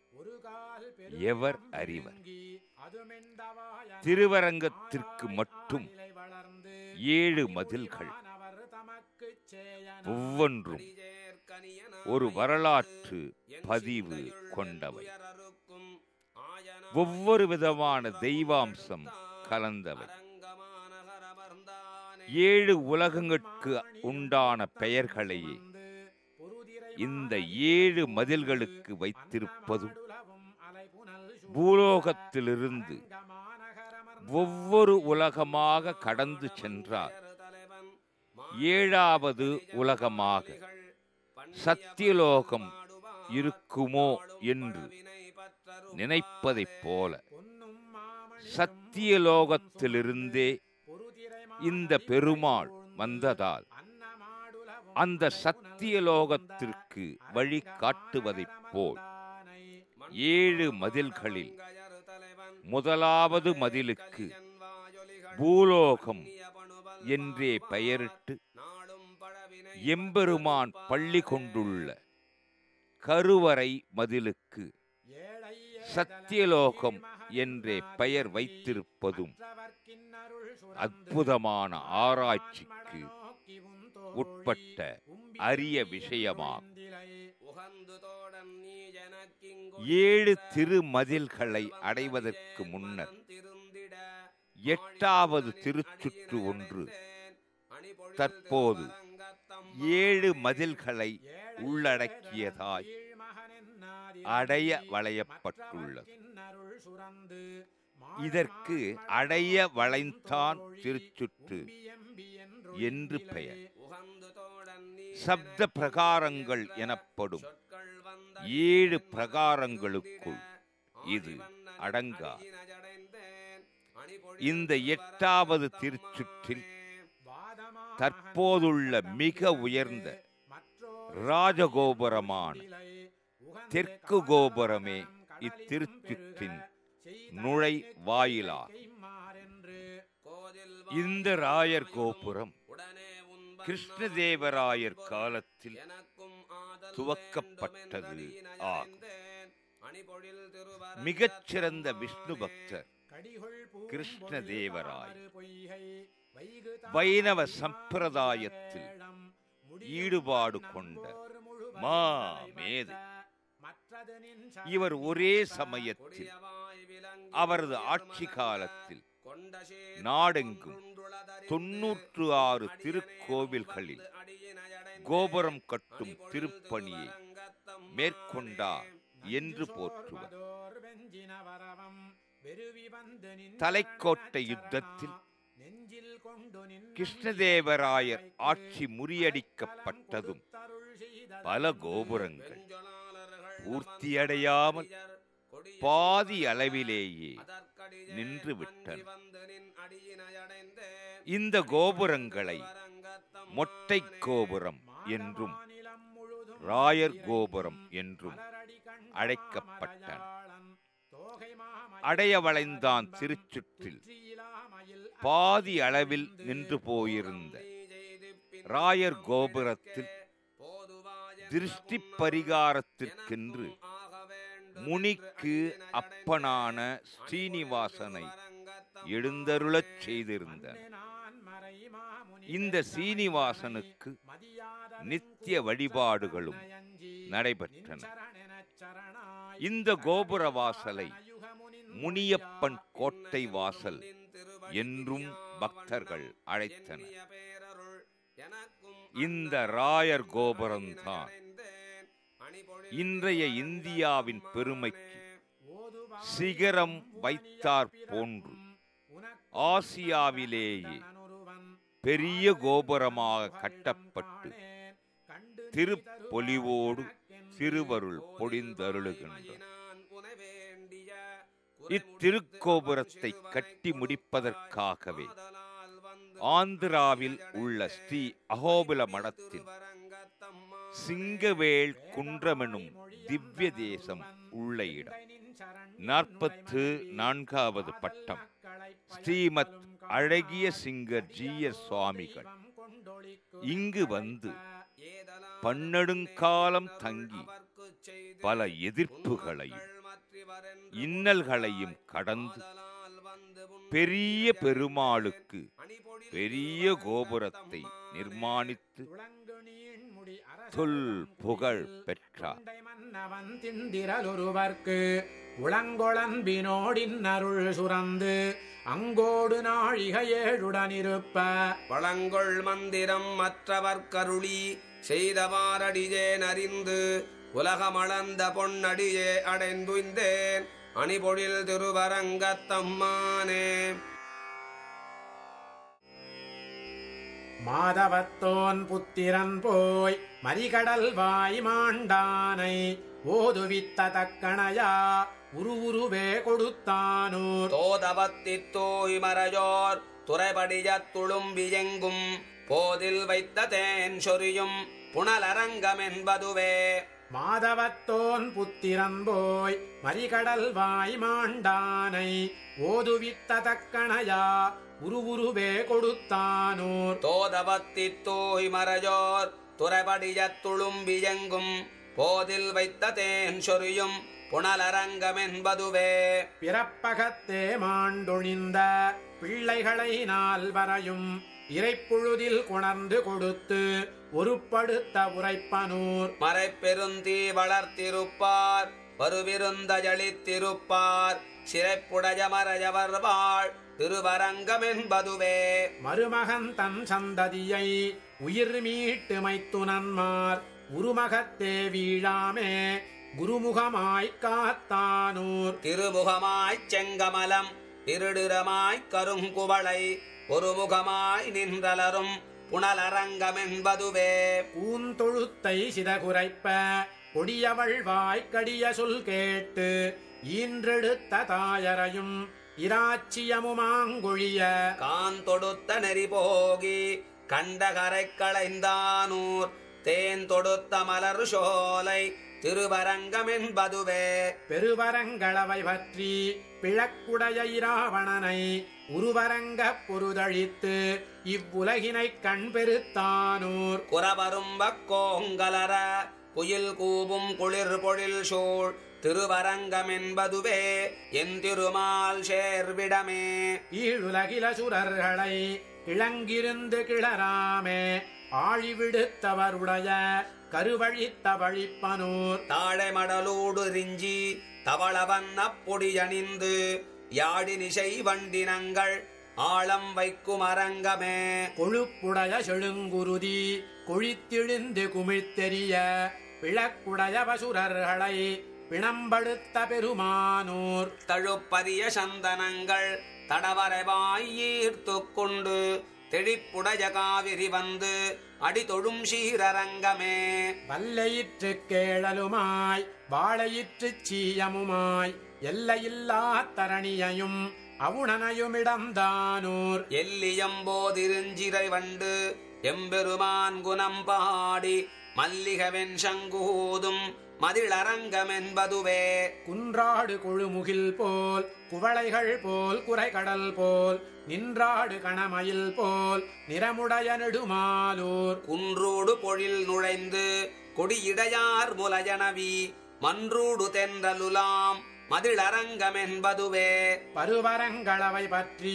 எவர் அறிவர் திருவரங்கத்திற்கு மட்டும் ஏழு மதில்கள் ஒவ்வொன்றும் ஒரு வரலாற்று பதிவு கொண்டவை ஒவ்வொரு விதமான தெய்வாம்சம் கலந்தவை ஏழு உலகங்களுக்கு உண்டான பெயர்களையே இந்த ஏழு மதில்களுக்கு வைத்திருப்பதும் பூலோகத்திலிருந்து ஒவ்வொரு உலகமாக கடந்து சென்றார் ஏழாவது உலகமாக சத்தியலோகம் இருக்குமோ என்று நினைப்பதைப் போல சத்தியலோகத்திலிருந்தே இந்த பெருமாள் வந்ததால் அந்த சத்தியலோகத்திற்கு வழி காட்டுவதைப் போல் ஏழு மதில்களில் முதலாவது மதிலுக்கு பூலோகம் என்றே பெயரிட்டு எம்பெருமான் பள்ளி கொண்டுள்ள கருவறை மதிலுக்கு சத்தியலோகம் என்றே பெயர் வைத்திருப்பதும் அற்புதமான ஆராய்ச்சிக்கு உட்பட்ட அரிய விஷயமாகும் ஏழு திருமதில்களை அடைவதற்கு முன்னர் எட்டாவது திருச்சுற்று ஒன்று தற்போது ஏழு மதில்களை உள்ளடக்கியதாய் அடைய வளையப்பட்டுள்ளது இதற்கு அடைய வளைந்தான் திருச்சுற்று என்று பெயர் சப்த பிரகாரங்கள் எனப்படும் ஏழு பிரகாரங்களுக்குள் இது அடங்கா இந்த எட்டாவது திருச்சுற்றில் தற்போதுள்ள மிக உயர்ந்த ராஜகோபுரமான தெற்கு கோபுரமே இத்திருச்சுற்றின் நுழை வாயிலா இந்த ராயர் கோபுரம் கிருஷ்ணதேவராயர் காலத்தில் துவக்கப்பட்டது ஆகும் மிகச்சிறந்த விஷ்ணு பக்தர் கிருஷ்ணதேவராய் வைணவ சம்பிரதாயத்தில் ஈடுபாடு கொண்ட மா மேதை இவர் ஒரே சமயத்தில் அவரது ஆட்சி காலத்தில் நாடெங்கும் தொன்னூற்று ஆறு திருக்கோவில்களில் கோபுரம் கட்டும் திருப்பணியை மேற்கொண்டார் என்று போற்றுவர் தலைக்கோட்டை யுத்தத்தில் கிருஷ்ணதேவராயர் ஆட்சி முறியடிக்கப்பட்டதும் பல கோபுரங்கள் பூர்த்தியடையாமல் பாதி அளவிலேயே நின்று விட்டன இந்த கோபுரங்களை மொட்டை கோபுரம் என்றும் ராயர் கோபுரம் என்றும் அழைக்கப்பட்டன அடையவளைந்தான் திருச்சுற்றில் பாதி அளவில் நின்று போயிருந்த ராயர் கோபுரத்தில் திருஷ்டி பரிகாரத்திற்கென்று முனிக்கு அப்பனான ஸ்ரீனிவாசனை எழுந்தருளச் செய்திருந்தார் இந்த சீனிவாசனுக்கு நித்திய வழிபாடுகளும் நடைபெற்றன இந்த கோபுர வாசலை முனியப்பன் கோட்டை வாசல் என்றும் பக்தர்கள் அழைத்தனர் இந்த ராயர் கோபுரம்தான் இன்றைய இந்தியாவின் பெருமைக்கு சிகரம் வைத்தார் போன்று ஆசியாவிலேயே பெரிய கோபுரமாக கட்டப்பட்டு திருப்பொலிவோடு திருவருள் பொடிந்தருளுகின்றன இத்திருக்கோபுரத்தை கட்டி முடிப்பதற்காகவே ஆந்திராவில் உள்ள ஸ்ரீ அகோபில மடத்தின் சிங்கவேள் குன்றமெனும் திவ்ய தேசம் உள்ள இடம் நாற்பத்து நான்காவது பட்டம் ஸ்ரீமத் அழகிய சிங்கர் ஜி எஸ் சுவாமிகள் இங்கு வந்து பன்னெடுங்காலம் தங்கி பல எதிர்ப்புகளையும் இன்னல்களையும் கடந்து பெரிய பெருமாளுக்கு பெரிய கோபுரத்தை நிர்மாணித்து தொல் புகழ் பெற்றார் மன்னவன் திந்திரலொருவர்க்கு உளங்கொளன்பினோடின் அருள் சுரந்து அங்கோடு நாழிக ஏழுடனிருப்ப வளங்கொள் மந்திரம் மற்றவர் கருளி செய்தவாரடியேன் அறிந்து உலகமளந்த பொன்னடியே அடைந்துய்ந்தேன் அணிபொழில் திருவரங்கத்தம்மானே மாதவத்தோன் புத்திரன் போய் மறிகடல் வாய் மாண்டானை ஓதுவித்த தக்கணையா உருவுருவே கொடுத்தானூர் தோதவத்தித் தோய் மறையோர் துறைபடியத் துளும்பி எங்கும் போதில் வைத்த தேன் சொரியும் புனலரங்கமென்பதுவே மாதவத்தோன் புத்திரன் போய் மறிகடல் வாய் மாண்டானை ஓதுவித்த தக்கணையா உருவுருவே கொடுத்தானூர் தோதவத்தித் தோய் மறையோர் துறைபடியத் துளும்பி எங்கும் போதில் வைத்த தேன் சொரியும் புனலரங்கமென்பதுவே பிறப்பகத்தே மாண்டொழிந்த பிள்ளைகளை நால்வரையும் இறைப்புழுதில் கொணர்ந்து கொடுத்து ஒருப்படுத்த உரைப்பனூர் மறைப்பெருந்தீ வளர்த்திருப்பார் வருவிருந்தஜளித்திருப்பார் சிறைப்புடைய மறையவர் வாழ் திருவரங்கமென்பதுவே மருமகன் தன் சந்ததியை உயிர் மீட்டு மைத்துனன்மார் உருமகத்தே வீழாமே குருமுகமாய்க் காத்தானூர் திருமுகமாய்ச் செங்கமலம் திருடிரமாய்க் கருங்குவளை ஒருமுகமாய் நின்றலரும் புனலரங்கமென்பதுவே பூந்தொழுத்தை சிதகுரைப்ப கொடியவள் வாய்க்கடிய சொல் கேட்டு ஈன்றெடுத்த தாயரையும் இராச்சியமுமாங்கொழிய காந்தொடுத்த நெறி போகி கண்டகரை களைந்தானூர் தேன் தொடுத்த மலர் சோலை திருவரங்கமென்பதுவே பெருவரங்களவை பற்றி பிழக்குடைய இராவணனை உருவரங்கப் பொருதழித்து இவ்வுலகினைக் கண்பெருத்தானூர் குறவரும் வக்கோங்கலர குயில் கூவும் குளிர் பொழில் சூழ் திருவரங்கமென்பதுவே என் திருமால் சேர்விடமே ஈழுலகில சுரர்களை கிளங்கிருந்து கிளராமே ஆழிவிடுத்தவருடைய கருவழித்த வழிப்பனூர் தாழை மடலூடு ரிஞ்சி தவளவண்ண பொடியணிந்து யாழினிசை வண்டினங்கள் ஆழம் வைக்கும் அரங்கமே கொழுப்புடைய செழுங்குருதி கொழித்தெழுந்து குமிழ்த்தெறிய பிளக்குடைய வசுரர்களை பிணம்படுத்த பெருமானூர் தழுப்பரிய சந்தனங்கள் தடவரைவாய் ஈர்த்துக் கொண்டு தெழிப்புடைய காவிரி வந்து அடிதொழும் சீரரங்கமே வல்லையிற்று கேழலுமாய் வாழையிற்று சீயமுமாய் எல்லையில்லா தரணியையும் அவுணனையுமிடம்தானூர் எல்லியம்போதிருஞ்சிரை வண்டு எம்பெருமான் குணம் பாடி மல்லிகவென் சங்கூதும் மதிளரங்கமென்பதுவே குன்றாடு கொழுமுகில் போல் குவளைகள் போல் குறைகடல் போல் நின்றாடு கணமயில் போல் நிறமுடைய நெடுமாலூர் குன்றூடு பொழில் நுழைந்து கொடியிடையார் முலஜனவி மன்றூடு தென்றலுலாம் மதிளரங்கமென்பதுவே பருவரங்களவை பற்றி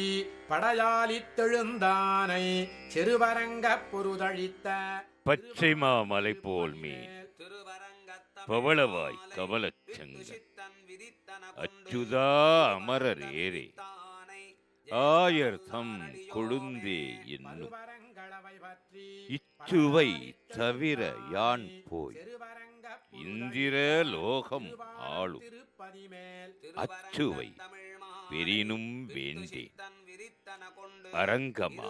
படையாலித்தெழுந்தானை செருவரங்கப் பொருதழித்த பச்சைமா மலை போல் மீன் பவளவாய் கமலச்சங்க அச்சுதா அமரர் ஏரே ஆயர் தம் கொழுந்தே என்னும் பருவரங்களவை பற்றி இச்சுவை தவிர யான் போய் செருவரங்கப் இந்திர லோகம் ஆளும் திருப்பதிமேல் அச்சுவை பெரினும் வேண்டேன் அரங்கமா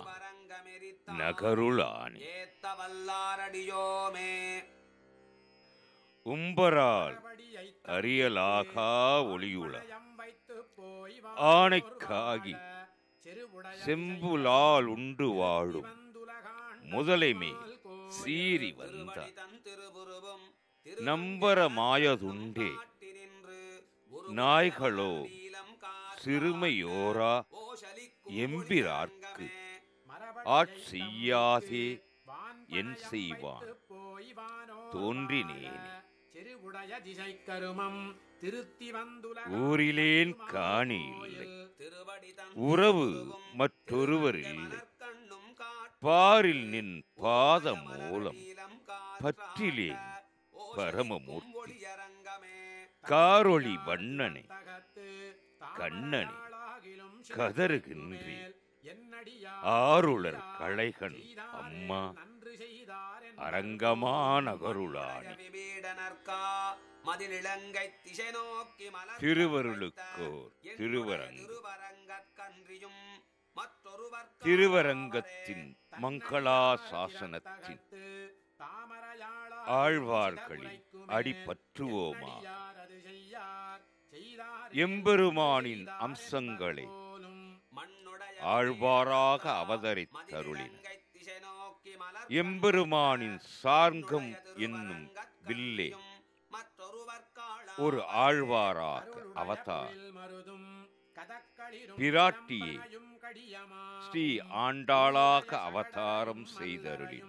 நகருளானே ஏத்த வல்லாரடியோமே உம்பரால் படியைத் அறியலாகா ஒளியுள தயம் வைத்துப் போய் ஆணைக்காகி செருவுடைய செம்புலால் உண்டு வாழும் வந்துலகாண் முதலைமே சீறி வந்த தன் திருவுருவும் நம்பர மாயதுண்டே நாய்களோ சிறுமையோரா எம்பிரார்க்கு ஆட்செய்யாதே என் செய்வான் தோன்றினேனே செருவுடைய திசை கருமம் திருத்தி வந்துல ஊரிலேன் காணி இல்லை உறவு மற்றொருவர் இல்லை பாரில் நின் பாத மூலம் பற்றிலேன் பரமமூர்த்தி காரொளி வண்ணனை கண்ணனை கதறுகின்றேன் ஆருளர் களைகண் அம்மா அரங்கமா நகருளானே விபீடனர்க்கா மதிலிளங்கை திசை நோக்கி மலர் திருவருளுக்கோர் திருவரங்கு திருவரங்கற்கன்றியும் மற்றொருவர் திருவரங்கத்தின் மங்களா சாசனத்தின் ஆழ்வார்களின் அடிபற்றுவோமா எம்பெருமானின் அம்சங்களை ஆழ்வாராக அவதரித்தருளின திசை நோக்கி மலர் எம்பெருமானின் சார்கம் என்னும் வில்லே ஒரு ஆழ்வாராக அவதார் பிராட்டியே ஸ்ரீ ஆண்டாளாக அவதாரம் செய்தருளினார்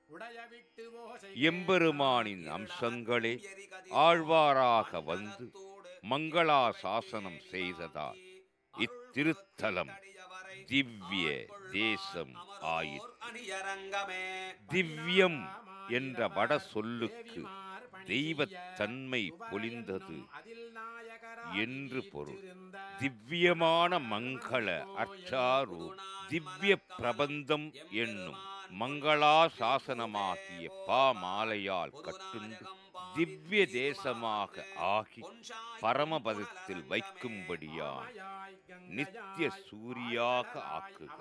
எம்பெருமானின் அம்சங்களே ஆழ்வாராக வந்து மங்களா சாசனம் செய்ததால் இத்திருத்தலம் திவ்ய தேசம் ஆயிற்று அணியரங்கமே திவ்யம் என்ற வட சொல்லுக்கு தெய்வத்தன்மை பொலிந்தது என்று பொருள் திவ்யமான மங்கள அச்சாரு திவ்ய பிரபந்தம் என்னும் மங்களா சாசனமாகிய பாமாலையால் கட்டுண்டு திவ்ய தேசமாக ஆகி பரமபதத்தில் வைக்கும்படியான் நித்திய சூரியாக ஆக்குக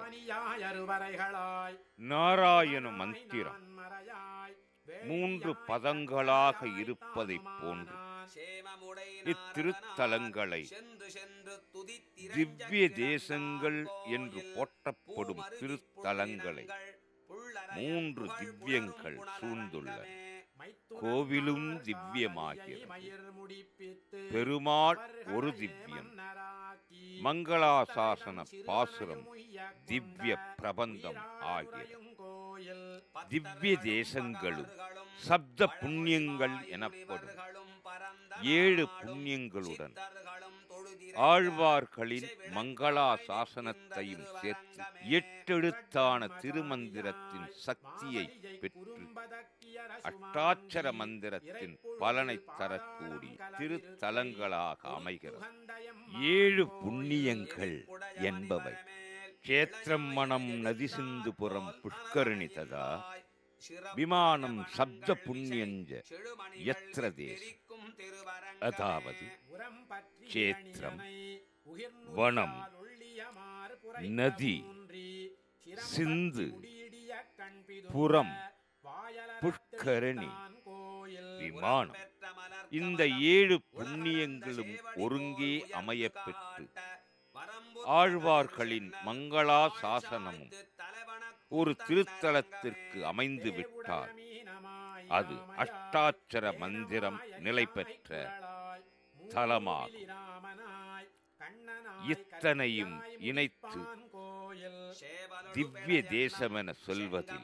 நாராயண மந்திரம் மூன்று பதங்களாக இருப்பதைப் போன்று இத்திருத்தலங்களை திவ்ய தேசங்கள் என்று போற்றப்படும் திருத்தலங்களை மூன்று திவ்யங்கள் சூழ்ந்துள்ளன கோவிலும் திவ்யமாகிறது பெருமாள் ஒரு திவ்யம் மங்களாசாசன பாசுரம் திவ்ய பிரபந்தம் ஆகிறது திவ்ய தேசங்களும் சப்த புண்ணியங்கள் எனப்படும் ஏழு புண்ணியங்களுடன் ஆழ்வார்களின் மங்களாசாசனத்தையும் சேர்த்து எட்டெழுத்தான திருமந்திரத்தின் சக்தியை பெற்று அஷ்டாட்சர மந்திரத்தின் பலனை தரக்கூடிய திருத்தலங்களாக அமைகிறது ஏழு புண்ணியங்கள் என்பவை க்ஷேத்திரம் மணம் நதி சிந்துபுரம் புஷ்கரணி ததா விமானம் சப்த புண்ணியஞ்ச யத்ர தேச அதாவது க்ஷேத்திரம் வனம் நதி சிந்து புறம் புஷ்கரணி விமானம் இந்த ஏழு புண்ணியங்களும் ஒருங்கே அமையப்பெற்று ஆழ்வார்களின் மங்களா சாசனமும் ஒரு திருத்தலத்திற்கு அமைந்து விட்டால் அது அஷ்டாட்சர மந்திரம் நிலை பெற்ற தலமாகும் இத்தனையும் இணைத்து திவ்ய தேசமென சொல்வதில்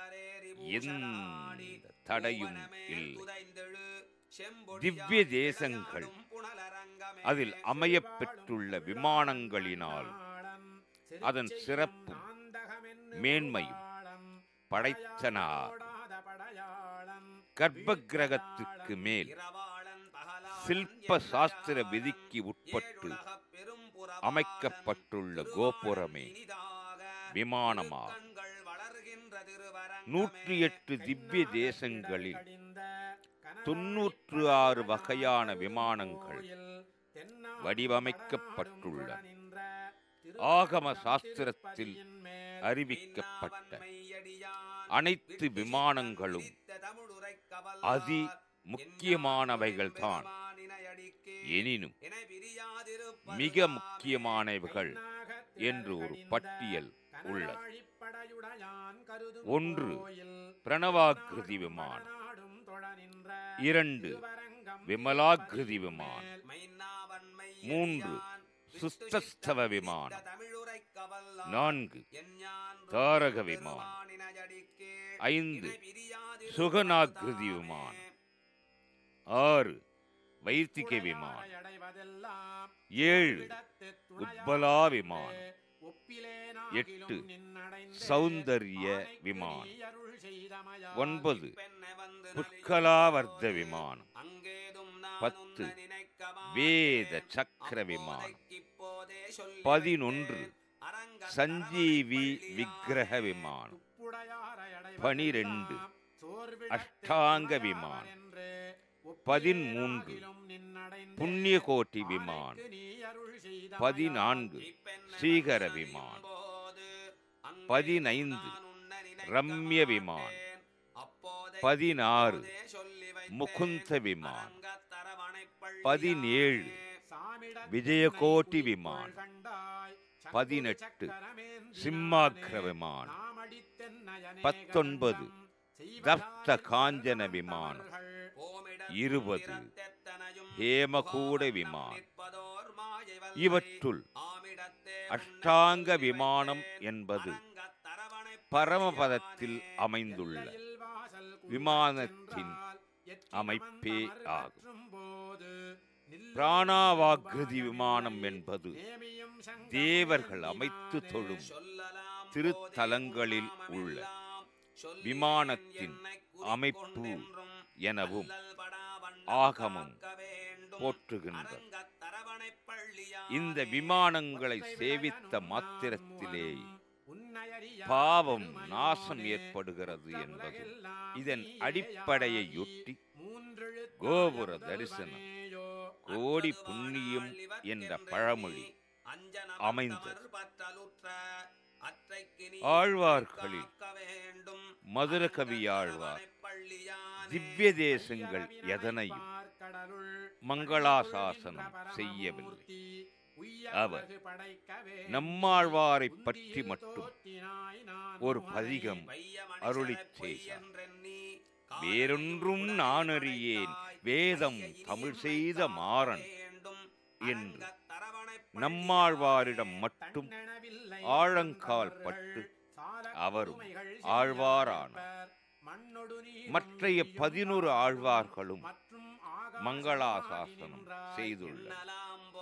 எந்த தடையும் இல்லை திவ்ய தேசங்கள் அதில் அமையப்பெற்றுள்ள விமானங்களினால் அதன் சிறப்பும் மேன்மையும் படைத்தனார் கர்ப்ப கிரகத்துக்கு மேல் சில்ப சாஸ்திர விதிக்கு உட்பட்டு அமைக்கப்பட்டுள்ள கோபுரமே விமானமாகும் நூற்றி எட்டு திவ்ய தேசங்களில் தொன்னூற்று ஆறு வகையான விமானங்கள் வடிவமைக்கப்பட்டுள்ள ஆகம சாஸ்திரத்தில் அறிவிக்கப்பட்ட அனைத்து விமானங்களும் அதி முக்கியமானவைகள்தான் எனினும் மிக முக்கியமானவைகள் என்று ஒரு பட்டியல் உள்ளது ஒன்று பிரணவாகிருதி விமானம் இரண்டு விமலாகிருதி விமானம் மூன்று சுஸ்தஸ்தவ விமானம் நான்கு தாரக விமானம் ஐந்து சுகநாகிருதி விமானம் ஆறு வைத்திக விமானம் ஏழு உத்பலா விமானம் எட்டு சௌந்தர்ய விமானம் ஒன்பது புஷ்கலாவர்த்த விமானம் பத்து வேத சக்கர விமானம் பதினொன்று சஞ்சீவி விக்கிரக விமானம் பனிரெண்டு அஷ்டாங்க விமானம் பதிமூன்று புண்ணியகோட்டி விமானம் பதினான்கு ஸ்ரீகர விமானம் பதினைந்து ரம்ய விமானம் பதினாறு முகுந்த விமானம் பதினேழு விஜயகோட்டி விமானம் பதினெட்டு சிம்மாக்ர விமானம் பத்தொன்பது தப்த காஞ்சன விமானம் இருபது ஹேமகூட விமானம் இவற்றுள் அஷ்டாங்க விமானம் என்பது பரமபதத்தில் அமைந்துள்ள விமானத்தின் அமைப்பே ஆகும் பிராணாவாகிருதி விமானம் என்பது தேவர்கள் அமைத்து தொழும் திருத்தலங்களில் உள்ள விமானத்தின் அமைப்பு எனவும் ஆகமம் போற்றுகின்றது இந்த விமானங்களை சேவித்த மாத்திரத்திலே பாவம் நாசம் ஏற்படுகிறது என்பது இதன் அடிப்படையையொட்டி கோபுர தரிசனம் கோடி புண்ணியம் என்ற பழமொழி அமைந்தது ஆழ்வார்களில் மதுரகவி ஆழ்வார் திவ்ய தேசங்கள் எதனையும் மங்களாசாசனம் செய்யவில்லை அவர் நம்மாழ்வாரை பற்றி மட்டும் ஒரு பதிகம் அருளிச் செய்தார் வேறொன்றும் நான் அறியேன் வேதம் தமிழ் செய்த மாறன் என்று நம்மாழ்வாரிடம் மட்டும் ஆழங்கால் பட்டு அவரும் ஆழ்வாரானார் மற்றைய பதினொரு ஆழ்வார்களும் மங்களாசாசனம் செய்துள்ளனர்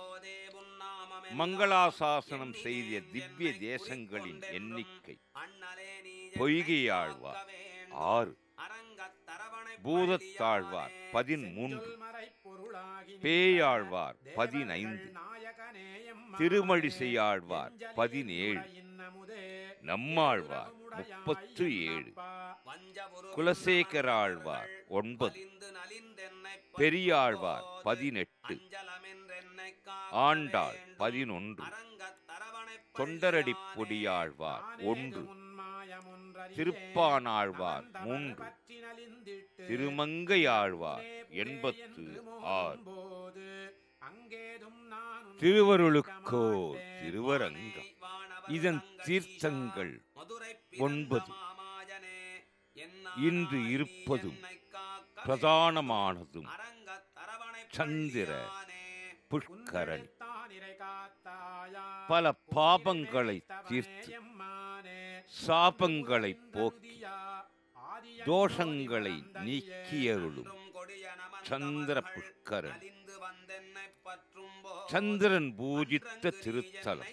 மங்களாசாசனம் செய்த திவ்ய தேசங்களின் எண்ணிக்கை பொய்கையாழ்வார் ஆறு பூதத்தாழ்வார் பதிமூன்று பேயாழ்வார் பதினைந்து திருமழிசையாழ்வார் பதினேழு நம்மாழ்வார் முப்பத்து ஏழு குலசேகராழ்வார் ஒன்பது பெரியாழ்வார் பதினெட்டு ஆண்டாள் பதினொன்று தொண்டரடிப்பொடியாழ்வார் ஒன்று திருப்பானாழ்வார் மூன்று திருமங்கையாழ்வார் எண்பத்து ஆறு திருவருளுக்கோர் திருவரங்கம் இதன் தீர்த்தங்கள் ஒன்பது இன்று இருப்பதும் பிரதானமானதும் சந்திர புஷ்கரணி பல பாபங்களை தீர்த்து சாபங்களை போக்கி தோஷங்களை நீக்கியருளும் சந்திர புஷ்கரணி சந்திரன் பூஜித்த திருத்தலம்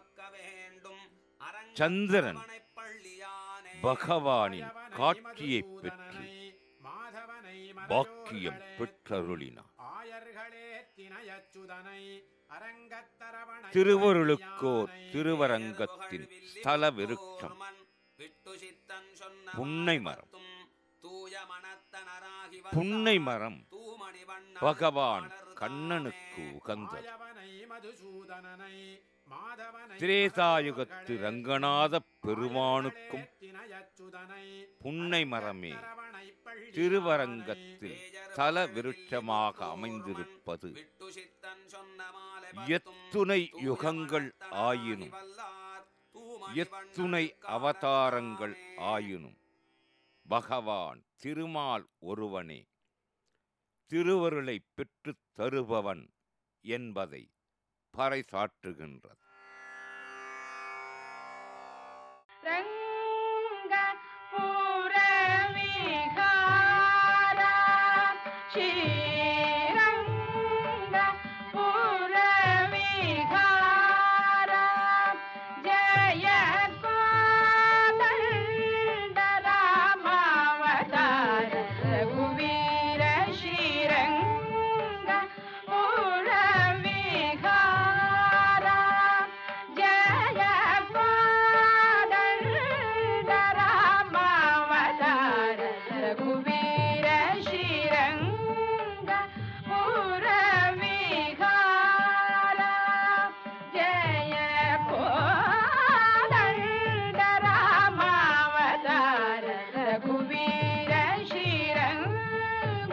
சந்திரன் பகவானின் காட்சியை பெற்று பாக்கியம் பெற்றருளினார் திருவருளுக்கோர் திருவரங்கத்தின் ஸ்தல விருட்சம் புன்னை மரம் புன்னை மரம் பகவான் கண்ணனுக்கு உகந்தது திரேதாயுகத்து ரங்கநாத பெருமானுக்கும் புன்னை மரமே திருவரங்கத்தில் தல விருட்சமாக அமைந்திருப்பது எத்துணை யுகங்கள் ஆயினும் எத்துணை அவதாரங்கள் ஆயினும் பகவான் திருமால் ஒருவனே திருவருளை பெற்றுத் தருபவன் என்பதை பறைசாற்றுகின்றது ரங்க புரவிகார ஸ்ரீரங்க புரவிகார ஜய கோதண்ட ராமாவதார ரகுவீர ஸ்ரீரங்க புரவிகார ஜய கோதண்ட ராமாவதார ரகுவீர ஸ்ரீரங்க புரவிகார ஜய கோதண்ட ராமாவதார ரகுவீர ஸ்ரீரங்க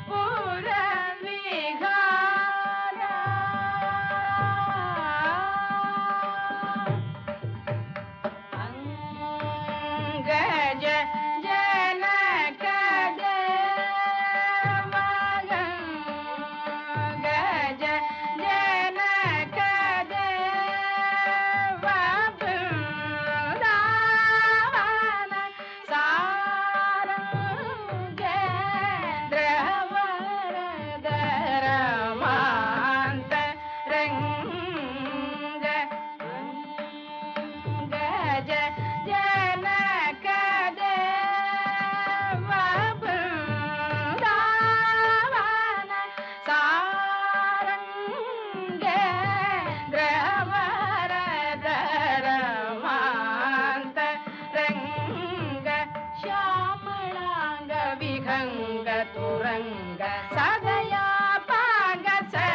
புரவிகார அங்கஜ ஜனக தேவகங்கஜ ஜனக தேவபிருந்தாவன சாரங்கேந்திரவரதரமாந்த ரங்க ಗಜ ಜನಕ ದೇವಬೃಂದಾವನ ಸಾರಂಗ ದ್ರವರದರಮಾಂತ ರಂಗ ಶ್ಯಾಮಳಾಂಗ ವಿಹಂಗ ತುರಂಗ ಸದಯಾ ಪಾಂಗ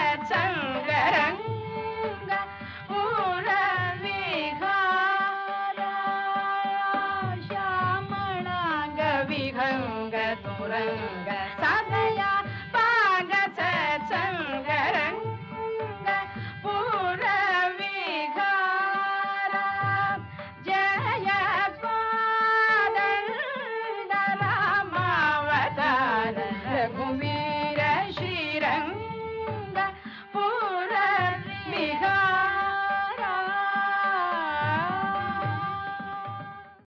ಸತ್ಸಂಗರಂಗ ಪುರವಿಹಾರ ಶ್ಯಾಮಳಾಂಗ ವಿಹಂಗ ತುರಂಗ ಸದಯ